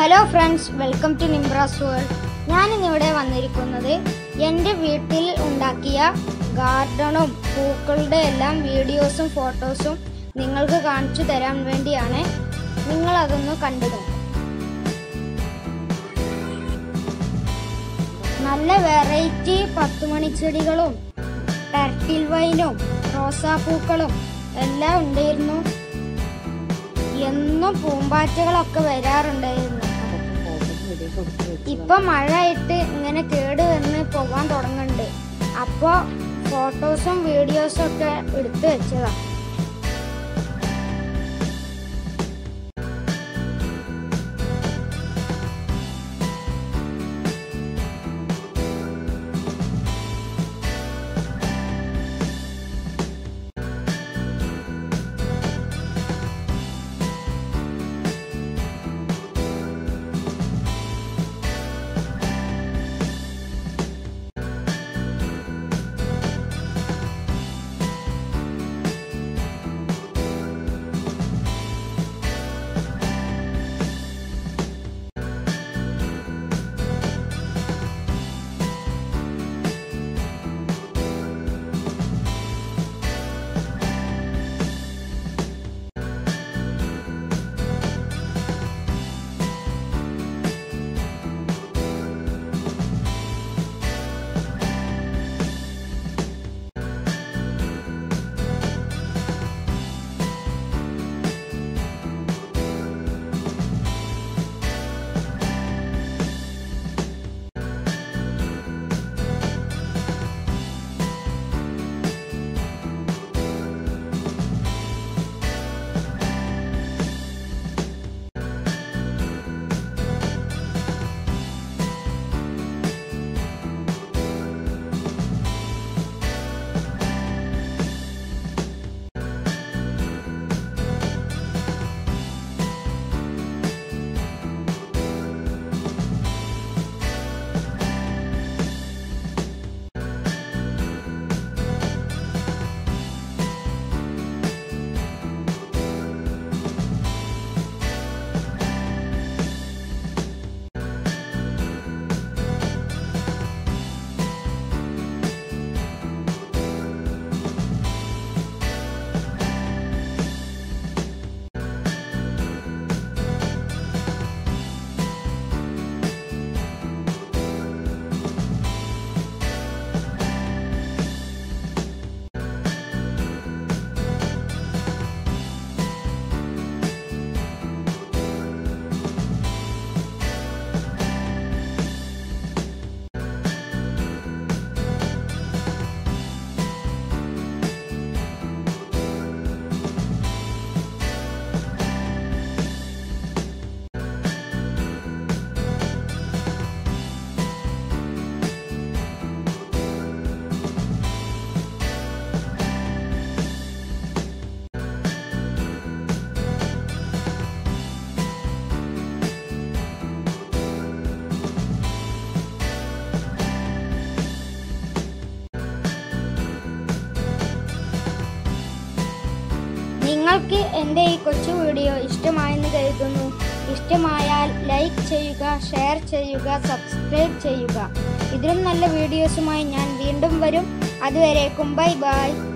hello friends welcome to നിംബ്രാസ് world ഞാൻ ഇന്നിവിടെ വന്നിരിക്കുന്നത് എൻ്റെ വീട്ടിൽ ഉണ്ടാക്കിയ ഗാർഡനും പൂക്കളുടെ എല്ലാം വീഡിയോസും ഫോട്ടോസും നിങ്ങൾക്ക് കാണിച്ചു തരാൻ വേണ്ടിയാണ് നിങ്ങൾ അതൊന്ന് കണ്ടു നോക്കുക നല്ല വെറൈറ്റി പത്തുമണിച്ചെടികളും ടർട്ടിൽ വൈനും റോസാപ്പൂക്കളും എല്ലാം ഉണ്ടായിരുന്നു എന്നും പൂമ്പാറ്റകളൊക്കെ വരാറുണ്ടായിരുന്നു ഇപ്പൊ മഴയായിട്ട് ഇങ്ങനെ കേട് വന്ന് പോകാൻ തുടങ്ങുന്നുണ്ട് അപ്പോ ഫോട്ടോസും വീഡിയോസും ഒക്കെ എടുത്തു വെച്ചതാ നിങ്ങൾക്ക് എൻ്റെ ഈ കൊച്ചു വീഡിയോ ഇഷ്ടമായെന്ന് കരുതുന്നു ഇഷ്ടമായാൽ ലൈക്ക് ചെയ്യുക ഷെയർ ചെയ്യുക സബ്സ്ക്രൈബ് ചെയ്യുക ഇതിലും നല്ല വീഡിയോസുമായി ഞാൻ വീണ്ടും വരും അതുവരേക്കും ബൈ ബൈ